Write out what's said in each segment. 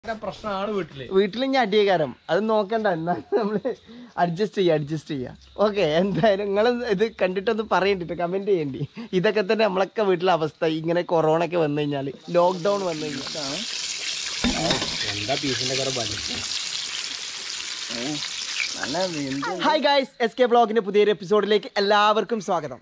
പ്രശ്നമാണ് വീട്ടില് വീട്ടിൽ ഞാൻ അടിയകാരം അത് നോക്കണ്ട എന്നാ നമ്മള് അഡ്ജസ്റ്റ് ചെയ്യാം അഡ്ജസ്റ്റ് ചെയ്യാം ഓക്കെ എന്തായാലും നിങ്ങൾ ഇത് കണ്ടിട്ടൊന്ന് പറയണ്ടിട്ട് കമന്റ് ചെയ്യണ്ടി ഇതൊക്കെ തന്നെ നമ്മളൊക്കെ വീട്ടിലെ അവസ്ഥ ഇങ്ങനെ കൊറോണ ഒക്കെ വന്നു കഴിഞ്ഞാൽ ലോക്ക്ഡൗൺ വന്നു കഴിഞ്ഞാൽ എന്താ പീസിന്റെ കറ വലിച്ചു ഹായ് ഗായ്സ് എസ് കെ ബ്ലോഗിന്റെ പുതിയൊരു എപ്പിസോഡിലേക്ക് എല്ലാവർക്കും സ്വാഗതം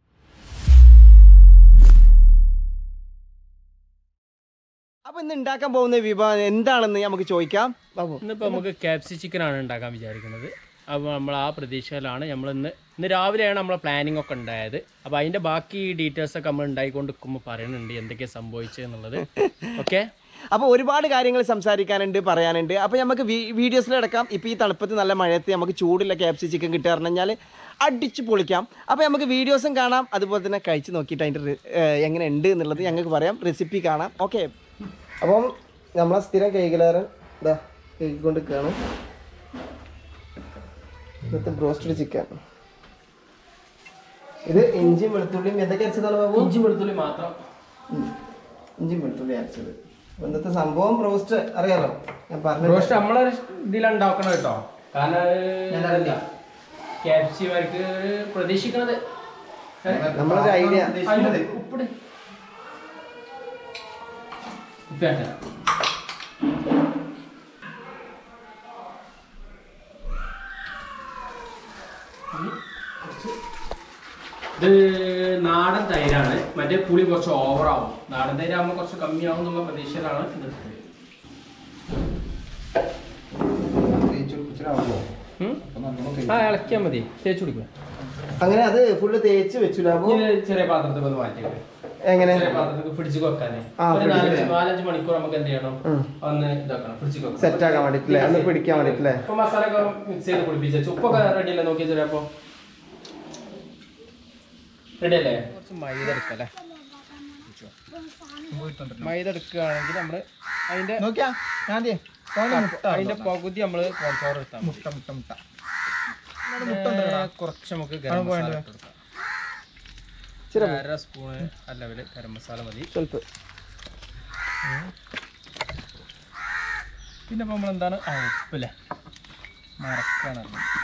അപ്പൊ ഇന്ന് ഉണ്ടാക്കാൻ പോകുന്ന വിഭവം എന്താണെന്ന് നമുക്ക് ചോദിക്കാം ബാബു ഇന്നിപ്പോ നമുക്ക് ക്യാപ്സി ചിക്കൻ ആണ് ഉണ്ടാക്കാൻ വിചാരിക്കുന്നത് അപ്പോൾ നമ്മൾ ആ പ്രതീക്ഷയിലാണ് നമ്മൾ ഇന്ന് ഇന്ന് രാവിലെയാണ് നമ്മളെ പ്ലാനിങ് ഒക്കെ ഉണ്ടായത് അപ്പോൾ അതിന്റെ ബാക്കി ഡീറ്റെയിൽസ് ഒക്കെ നമ്മൾ ഉണ്ടായിക്കൊണ്ട് നിൽക്കുമ്പോൾ പറയുന്നുണ്ട് എന്തൊക്കെയാണ് സംഭവിച്ചത് എന്നുള്ളത് ഓക്കെ അപ്പോൾ ഒരുപാട് കാര്യങ്ങൾ സംസാരിക്കാനുണ്ട് പറയാനുണ്ട് അപ്പോൾ നമുക്ക് വീഡിയോസിലെടുക്കാം ഇപ്പോൾ ഈ തണുപ്പത്ത് നല്ല മഴയത്ത് നമുക്ക് ചൂടുള്ള ക്യാപ്സി ചിക്കൻ കിട്ടുക കഴിഞ്ഞാൽ അടിച്ച് പൊളിക്കാം അപ്പോൾ നമുക്ക് വീഡിയോസും കാണാം അതുപോലെ തന്നെ കഴിച്ച് നോക്കിയിട്ട് അതിൻ്റെ റി- ഏഹ് എങ്ങനെ ഉണ്ട് എന്നുള്ളത് ഞങ്ങൾക്ക് പറയാം റെസിപ്പി കാണാം ഓക്കെ അപ്പം നമ്മളെ സ്ഥിരം കൈകളാറ് ഇതാ കൈകൊണ്ട് കാണും ഇന്നത്തെ ബ്രോസ്റ്റഡ് ചിക്കൻ ഇത് ഇഞ്ചിയും വെളുത്തുള്ളിയും എന്തൊക്കെ അരച്ചതാണ് ബാബു ഇഞ്ചി വെളുത്തുള്ളി മാത്രം ഉം. ഇഞ്ചിയും വെളുത്തുള്ളി അരച്ചത് അപ്പൊ ഇന്നത്തെ സംഭവം റോസ്റ്റ് അറിയാലോ ഞാൻ പറഞ്ഞു റോസ്റ്റ് നമ്മളെ ഇതിലുണ്ടാക്കണം കേട്ടോ കാരണം ക്യാപ്സിമാർക്ക് പ്രതീക്ഷിക്കണത് ഏ? നമ്മളൊരു ഐഡിയ അതില് ഉപ്പിട് ഉപ്പേട്ട ഇത് നാടൻ തൈരാണ് മറ്റേ പുളി കുറച്ച് ഓവറാവും നാടൻ തൈരാകുമ്പോൾ കുറച്ച് കമ്മിയാവും എന്നുള്ള പ്രതീക്ഷയിലാണ് ഇത് എടുത്തത്. ഉം? ആ ഇളക്കിയാൽ മതി തേച്ച് കുടിക്കുക അങ്ങനെ അത് ഫുള്ള് തേച്ച് വെച്ചു ലാബു ഇത് ചെറിയ പാത്രത്തിൽ ഒന്ന് മാറ്റിയത് എങ്ങനെ ചെറിയ പാത്രത്തിൽ ഫ്രിഡ്ജിൽ വെക്കാനേ ആ, ഒരു ഫ്രിഡ്ജിൽ നാലഞ്ച് നാലഞ്ച് മണിക്കൂർ നമുക്ക് എന്ത് ചെയ്യണം ഉം. ഒന്ന് ഇതാക്കണം ഫ്രിഡ്ജിൽ വെക്കണം സെറ്റ് ആക്കാൻ വേണ്ടിട്ടില്ലേ ഒന്ന് പിടിക്കാൻ വേണ്ടിട്ടില്ലേ ഇപ്പൊ മസാല ഒക്കെ മിക്സ് ചെയ്ത് കുടിപ്പിച്ചു ഉപ്പൊക്കെ റെഡി അല്ലേ നോക്കിയ ചെറിയ അപ്പൊ റെഡി അല്ലേ കുറച്ച് മൈദ എടുക്കല്ലേ മൈദ എടുക്കുകയാണെങ്കിൽ നമ്മള് അതിന്റെ നോക്കിയാ ഞാൻ അതിന്റെ പകുതി നമ്മള് കോൺഫ്ലവർ എടുത്താൽ മുട്ട മുട്ട മുട്ട കുറച്ച് നമുക്ക് ഗരം മസാല ഇട്ട് കൊടുക്കാം അര സ്പൂണ് ആ ലെവല് ഗരം മസാല മതി സ്വല്പം പിന്നെ ഇപ്പൊ നമ്മൾ എന്താണ് ആ ഉപ്പല്ലേ മറക്കാണ്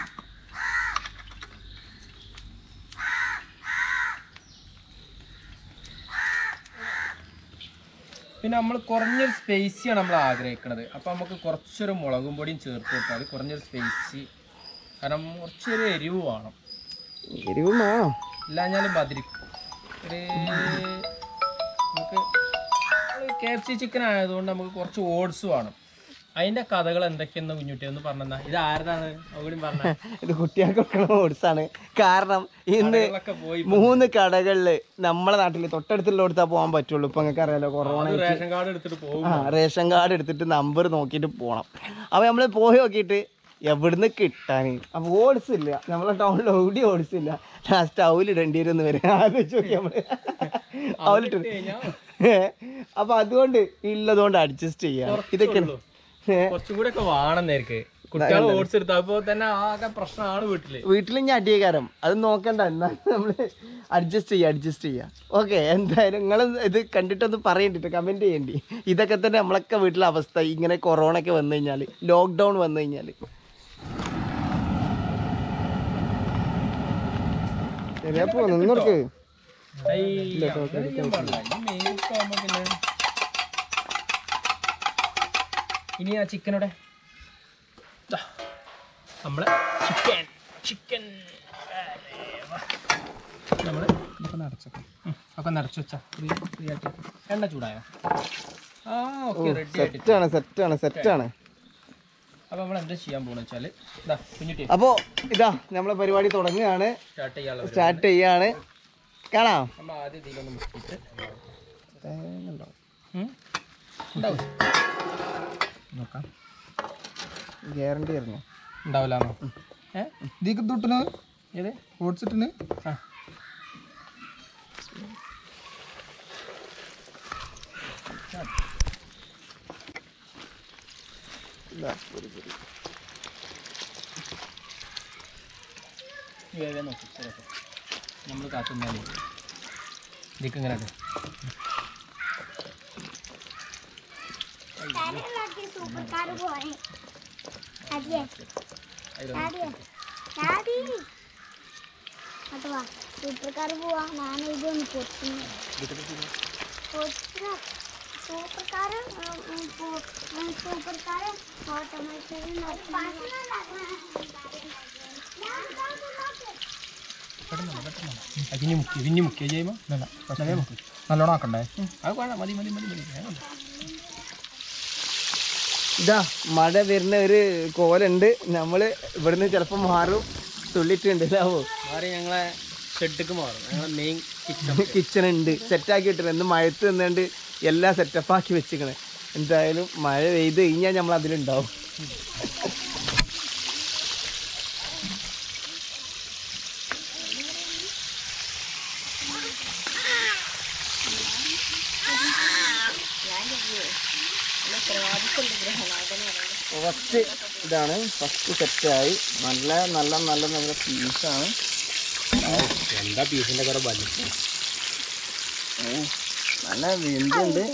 പിന്നെ നമ്മൾ കുറഞ്ഞൊരു സ്പേസിയാണ് നമ്മൾ ആഗ്രഹിക്കുന്നത് അപ്പോൾ നമുക്ക് കുറച്ചൊരു മുളകും പൊടിയും ചേർത്ത് കൊടുത്താൽ കുറഞ്ഞൊരു സ്പേസി കാരണം കുറച്ചൊരു എരിവ് വേണം എരിവും വേണോ ഇല്ലാഞ്ഞാൽ മതിരിക്കും ഒരു നമുക്ക് കെ എഫ് സി ചിക്കൻ ആയതുകൊണ്ട് നമുക്ക് കുറച്ച് ഓട്സ് വേണം അതിന്റെ കഥകൾ എന്തൊക്കെയെന്ന് കുഞ്ഞുട്ടി ഒന്ന് പറഞ്ഞാ ഇത് ആരതാണ് അവരും പറഞ്ഞ ഇത് കുട്ടികൾക്ക് കൊടുക്കണ ഓട്സാണ് കാരണം ഇന്ന് കടകളിലൊക്കെ പോയി മൂന്ന് കടകളില് നമ്മളെ നാട്ടിൽ തൊട്ടടുത്തുള്ള കൊടുത്താൽ പോകാൻ പറ്റുള്ളൂ ഇപ്പൊ നിങ്ങൾക്ക് അറിയാലോ കൊറോണ അത് റേഷൻ കാർഡ് എടുത്തിട്ട് പോകും ആ റേഷൻ കാർഡ് എടുത്തിട്ട് നമ്പർ നോക്കിയിട്ട് പോകണം അപ്പോൾ നമ്മൾ പോയി നോക്കിയിട്ട് എവിടുന്ന് കിട്ടാൻ അപ്പോൾ ഓട്സ് ഇല്ല നമ്മളെ ടൗണിൽ എവിടെയും ഓട്സ് ഇല്ല ലാസ്റ്റ് അവലിടേണ്ടി വരും എന്ന് വരെ ആലോചിച്ച് നോക്കി നമ്മള് അവലിട്ട് അപ്പോൾ അതുകൊണ്ട് ഉള്ളതുകൊണ്ട് അഡ്ജസ്റ്റ് ചെയ്യാം ഇതൊക്കെ ഉള്ളൂ. കുറച്ചും കൂടെ ഒക്കെ വേണം നേർക്ക് കുട്ടികൾ ഓട്സ് എടുത്ത അപ്പൊ തന്നെ ആകെ പ്രശ്നമാണ് വീട്ടില് വീട്ടിൽ ഞാൻ അടിയകാരം അത് നോക്കണ്ട എന്നാ നമ്മൾ അഡ്ജസ്റ്റ് ചെയ്യുക അഡ്ജസ്റ്റ് ചെയ്യുക ഓക്കെ എന്തായാലും നിങ്ങൾ ഇത് കണ്ടിട്ടൊന്ന് പറയണ്ടിട്ട് കമൻറ്റ് ചെയ്യണ്ടി ഇതൊക്കെ തന്നെ നമ്മളൊക്കെ വീട്ടിലെ അവസ്ഥ ഇങ്ങനെ കൊറോണ ഒക്കെ വന്നു കഴിഞ്ഞാൽ ലോക്ക്ഡൗൺ വന്നു കഴിഞ്ഞാൽ ശരിയപ്പോ നിന്നോർക്ക് അയ്യ, അങ്ങനെ ചെയ്യാൻ പാടില്ല. ഈ മെയിൽസ് ആവുമ്പോ പിന്നെ ഇനി ആ ചിക്കനോടെ നമ്മള് ചിക്കൻ ചിക്കൻ നമ്മള് ഇതൊക്കെ നടച്ചേക്കാം ഒക്കെ നിറച്ച് വെച്ചാ ഫ്രീ ഫ്രീ ആയിട്ട് എണ്ണ ചൂടായോ ആ ഓക്കെ റെഡി ആയിട്ട് സെറ്റാണ് സെറ്റാണ് സെറ്റാണ് അപ്പൊ നമ്മൾ എന്താ ചെയ്യാൻ പോണെന്ന് വെച്ചാല് ഇതാ കുഞ്ഞുട്ടി അപ്പോൾ ഇതാ നമ്മളെ പരിപാടി തുടങ്ങുകയാണ് സ്റ്റാർട്ട് ചെയ്യാനുള്ള സ്റ്റാർട്ട് ചെയ്യാണ് കാണാം നമ്മൾ ആദ്യം ഇതിലൊന്ന് മുക്കിയിട്ട് തേങ്ങ ഉം. ഉണ്ടാവും നോക്കാം ഗ്യാരണ്ടി ആയിരുന്നു ഉണ്ടാവില്ലാന്നോ ഏ ഇതിക്ക് തൊട്ടിന് ഏത് ഓടിച്ചിട്ടിന് ആ വേഗം നോക്കി നമ്മൾ കാത്തുന്നാലേ ഇതിക്ക് ഇങ്ങനെ ഇട്. സൂപ്പർ കാർ പോയി അതെ ഡാഡിയെ ഡാഡി അഥവാ സൂപ്പർ കാർ പോവാ ഞാൻ ഇതൊന്ന് പൊട്ടുന്നു പൊട്ടുക super car super car automatic അതിന് മുക്കി പിന്നെ മുക്കിയ ചെയ്യുമ്പോൾ നല്ലോണം ആക്കണ്ടേ അത് വേണം മതി മതി മതി മതി വേണം. ഇതാ മഴ വരുന്ന ഒരു കോലുണ്ട് നമ്മള് ഇവിടുന്ന് ചിലപ്പോൾ മാറും തുള്ളിട്ടുണ്ട് ഇതാവോ മാറി ഞങ്ങളെ ഷെഡ്ക്ക് മാറും ഞങ്ങളെ മെയിൻ കിച്ചൺ കിച്ചൺ ഉണ്ട് സെറ്റാക്കി ഇട്ടില്ല ഇന്ന് മഴത്ത് നിന്നുകൊണ്ട് എല്ലാം സെറ്റപ്പാക്കി വെച്ചിക്കണ് എന്തായാലും മഴ പെയ്ത് കഴിഞ്ഞാൽ നമ്മൾ അതിലുണ്ടാവും ഫസ്റ്റ് ഇതാണ് ഫസ്റ്റ് സെറ്റായി നല്ല നല്ല നല്ല നല്ല പീസാണ് എന്താ പീസിന്റെ കുറെ വലിപ്പം നല്ല വെന്തുണ്ട്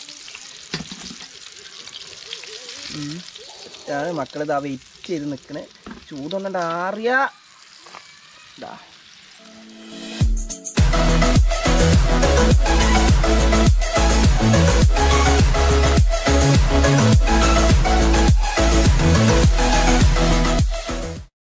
ഇതാണ് മക്കൾ ഇതാ വെയിറ്റ് ചെയ്ത് നിൽക്കണേ ചൂടൊന്നുണ്ട് ആറിയ ഇതാ